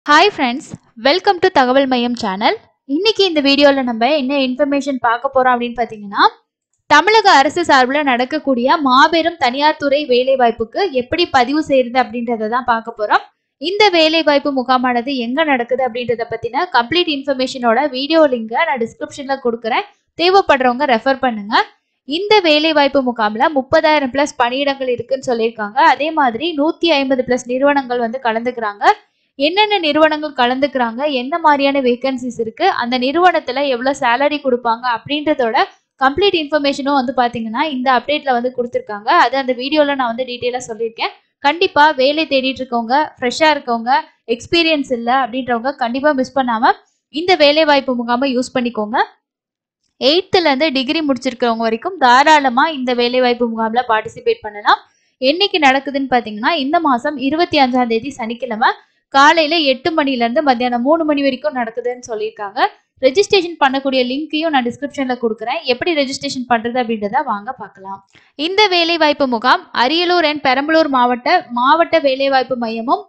hi friends welcome to தகவல் மையம் channel இன்னைக்கு இந்த வீடியோவில் நம்ம என்ன இன்ஃபர்மேஷன் பார்க்க போறோம் அப்படின்னு பார்த்தீங்கன்னா தமிழக அரசு சார்பில் நடக்கக்கூடிய மாபெரும் தனியார் துறை வேலைவாய்ப்புக்கு எப்படி பதிவு செய்யறது அப்படின்றத தான் பார்க்க போறோம் இந்த வேலைவாய்ப்பு முகாமானது எங்க நடக்குது அப்படின்றத பத்தின கம்ப்ளீட் இன்ஃபர்மேஷனோட வீடியோ லிங்கை நான் டிஸ்கிரிப்ஷன்ல கொடுக்குறேன் தேவைப்படுறவங்க ரெஃபர் பண்ணுங்க இந்த வேலைவாய்ப்பு முகாம்ல முப்பதாயிரம் பிளஸ் பணியிடங்கள் இருக்குன்னு சொல்லியிருக்காங்க அதே மாதிரி நூத்தி ஐம்பது பிளஸ் நிறுவனங்கள் வந்து கலந்துக்கிறாங்க என்னென்ன நிறுவனங்கள் கலந்துக்கிறாங்க என்ன மாதிரியான வேகன்சிஸ் இருக்கு அந்த நிறுவனத்துல எவ்வளவு சேலரி கொடுப்பாங்க அப்படின்றதோட கம்ப்ளீட் இன்ஃபர்மேஷனும் வந்து பாத்தீங்கன்னா இந்த அப்டேட்ல வந்து கொடுத்துருக்காங்க அது அந்த வீடியோல நான் வந்து டீட்டெயிலாக சொல்லியிருக்கேன் கண்டிப்பா வேலை தேடிட்டு இருக்கவங்க ஃப்ரெஷ்ஷா இருக்கவங்க எக்ஸ்பீரியன்ஸ் இல்லை அப்படின்றவங்க கண்டிப்பா மிஸ் பண்ணாம இந்த வேலை வாய்ப்பு முகாமை யூஸ் பண்ணிக்கோங்க எயித்துல இருந்து டிகிரி முடிச்சிருக்கிறவங்க வரைக்கும் தாராளமா இந்த வேலை வாய்ப்பு முகாம்ல பார்ட்டிசிபேட் பண்ணலாம் என்னைக்கு நடக்குதுன்னு பாத்தீங்கன்னா இந்த மாசம் இருபத்தி அஞ்சாம் தேதி சனிக்கிழமை காலையில எட்டு மணில இருந்து மத்தியானம் மூணு மணி வரைக்கும் நடக்குதுன்னு சொல்லியிருக்காங்க ரெஜிஸ்ட்ரேஷன் பண்ணக்கூடிய லிங்க்கையும் நான் டிஸ்கிரிப்ஷன்ல கொடுக்குறேன் எப்படி ரெஜிஸ்ட்ரேஷன் பண்றது அப்படின்றத வாங்க பார்க்கலாம் இந்த வேலைவாய்ப்பு முகாம் அரியலூர் அண்ட் பெரம்பலூர் மாவட்ட மாவட்ட வேலைவாய்ப்பு மையமும்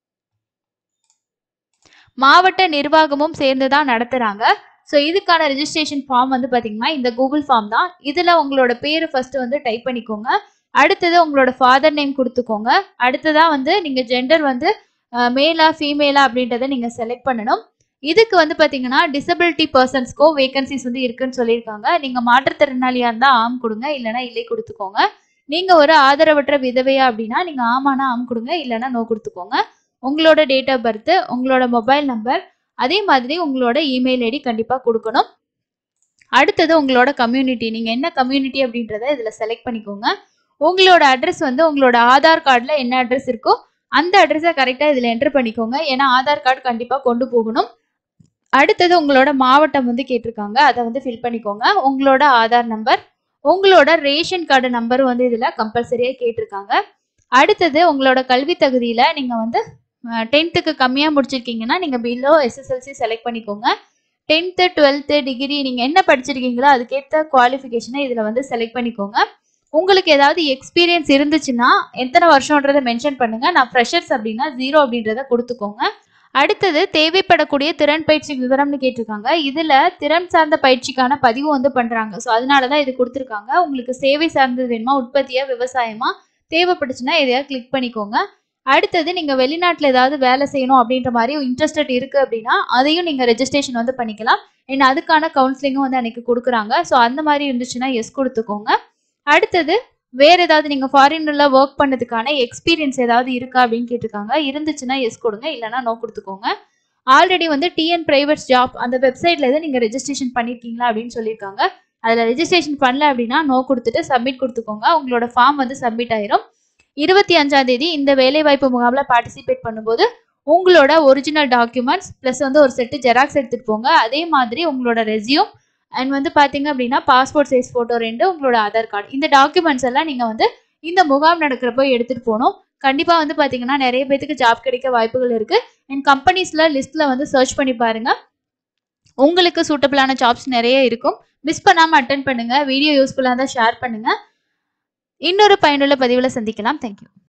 மாவட்ட நிர்வாகமும் சேர்ந்து தான் நடத்துறாங்க ஸோ இதுக்கான ரெஜிஸ்ட்ரேஷன் ஃபார்ம் வந்து பார்த்தீங்கன்னா இந்த கூகுள் ஃபார்ம் தான் இதில் உங்களோட பேர் ஃபர்ஸ்ட் வந்து டைப் பண்ணிக்கோங்க அடுத்தது உங்களோட ஃபாதர் நேம் கொடுத்துக்கோங்க அடுத்ததாக வந்து நீங்கள் ஜெண்டர் வந்து மேலா ஃபீமேலா அப்படின்றத நீங்கள் செலக்ட் பண்ணணும் இதுக்கு வந்து பார்த்தீங்கன்னா டிசபிலிட்டி பர்சன்ஸ்க்கோ வேகன்சிஸ் வந்து இருக்குன்னு சொல்லியிருக்காங்க நீங்கள் மாற்றுத்திறனாளியாக இருந்தால் ஆம் கொடுங்க இல்லைனா இல்லை கொடுத்துக்கோங்க நீங்கள் ஒரு ஆதரவற்ற விதவையா அப்படின்னா நீங்கள் ஆமானா ஆம் கொடுங்க இல்லைனா நோ கொடுத்துக்கோங்க உங்களோட டேட் ஆஃப் பர்த் உங்களோட மொபைல் நம்பர் அதே மாதிரி உங்களோட இமெயில் ஐடி கண்டிப்பாக கொடுக்கணும் அடுத்தது உங்களோட கம்யூனிட்டி நீங்கள் என்ன கம்யூனிட்டி அப்படின்றத இதில் செலக்ட் பண்ணிக்கோங்க உங்களோட அட்ரஸ் வந்து உங்களோட ஆதார் கார்டில் என்ன அட்ரஸ் இருக்கோ அந்த அட்ரஸை கரெக்டாக இதில் என்டர் பண்ணிக்கோங்க ஏன்னா ஆதார் கார்டு கண்டிப்பாக கொண்டு போகணும் அடுத்தது உங்களோட மாவட்டம் வந்து கேட்டிருக்காங்க அதை வந்து ஃபில் பண்ணிக்கோங்க உங்களோட ஆதார் நம்பர் உங்களோட ரேஷன் கார்டு நம்பர் வந்து இதில் கம்பல்சரியாக கேட்டிருக்காங்க அடுத்தது உங்களோட கல்வி தகுதியில் நீங்கள் வந்து டென்த்துக்கு கம்மியாக முடிச்சிருக்கீங்கன்னா நீங்கள் பிலோ எஸ்எஸ்எல்சி செலக்ட் பண்ணிக்கோங்க டென்த்து டுவெல்த்து டிகிரி நீங்கள் என்ன படிச்சிருக்கீங்களோ அதுக்கேற்ற குவாலிஃபிகேஷனை இதில் வந்து செலக்ட் பண்ணிக்கோங்க உங்களுக்கு ஏதாவது எக்ஸ்பீரியன்ஸ் இருந்துச்சுன்னா எத்தனை வருஷன்றதை மென்ஷன் பண்ணுங்க நான் ஃப்ரெஷர்ஸ் அப்படின்னா ஜீரோ அப்படின்றத கொடுத்துக்கோங்க அடுத்தது தேவைப்படக்கூடிய திறன் பயிற்சி விவரம்னு கேட்டிருக்காங்க இதுல திறன் சார்ந்த பயிற்சிக்கான பதிவு வந்து பண்றாங்க ஸோ அதனாலதான் இது கொடுத்துருக்காங்க உங்களுக்கு சேவை சார்ந்தது வேணுமா உற்பத்தியா விவசாயமா தேவைப்பட்டுச்சுன்னா எதையாவது கிளிக் பண்ணிக்கோங்க அடுத்தது நீங்க வெளிநாட்டுல ஏதாவது வேலை செய்யணும் அப்படின்ற மாதிரி இன்ட்ரெஸ்டட் இருக்கு அப்படின்னா அதையும் நீங்க ரெஜிஸ்ட்ரேஷன் வந்து பண்ணிக்கலாம் ஏன்னா அதுக்கான கவுன்சிலிங்கும் வந்து அன்னைக்கு கொடுக்குறாங்க ஸோ அந்த மாதிரி இருந்துச்சுன்னா எஸ் கொடுத்துக்கோங்க அடுத்தது வேற ஏதாவது நீங்க ஃபாரின்ல ஒர்க் பண்ணதுக்கான எக்ஸ்பீரியன்ஸ் ஏதாவது இருக்கா அப்படின்னு கேட்டிருக்காங்க இருந்துச்சுன்னா எஸ் கொடுங்க இல்லைன்னா நோ கொடுத்துக்கோங்க ஆல்ரெடி வந்து டிஎன் பிரைவேட் ஜாப் அந்த வெப்சைட்ல இருந்து நீங்க ரெஜிஸ்ட்ரேஷன் பண்ணிருக்கீங்களா அப்படின்னு சொல்லியிருக்காங்க அதுல ரெஜிஸ்ட்ரேஷன் பண்ணல அப்படின்னா நோ கொடுத்துட்டு சப்மிட் கொடுத்துக்கோங்க உங்களோட ஃபார்ம் வந்து சப்மிட் ஆயிரும் இருபத்தி அஞ்சாம் தேதி இந்த வேலைவாய்ப்பு முகாம்ல பார்ட்டிசிபேட் பண்ணும்போது உங்களோட ஒரிஜினல் டாக்குமெண்ட்ஸ் ப்ளஸ் வந்து ஒரு செட்டு ஜெராக்ஸ் எடுத்துட்டு போங்க அதே மாதிரி உங்களோட ரெசியூம் அண்ட் வந்து பார்த்தீங்க அப்படின்னா பாஸ்போர்ட் சைஸ் ஃபோட்டோ ரெண்டு உங்களோட ஆதார் கார்டு இந்த டாக்குமெண்ட்ஸ் எல்லாம் நீங்கள் வந்து இந்த முகாம் நடக்கிறப்போ எடுத்துகிட்டு போகணும் கண்டிப்பாக வந்து பார்த்தீங்கன்னா நிறைய பேத்துக்கு ஜாப் கிடைக்க வாய்ப்புகள் இருக்குது அண்ட் கம்பெனிஸில் லிஸ்ட்டில் வந்து சர்ச் பண்ணி பாருங்கள் உங்களுக்கு சூட்டபிளான ஜாப்ஸ் நிறைய இருக்கும் மிஸ் பண்ணாமல் அட்டன் பண்ணுங்கள் வீடியோ யூஸ்ஃபுல்லாக இருந்தால் ஷேர் பண்ணுங்கள் இன்னொரு பயனுள்ள பதிவில் சந்திக்கலாம் தேங்க்யூ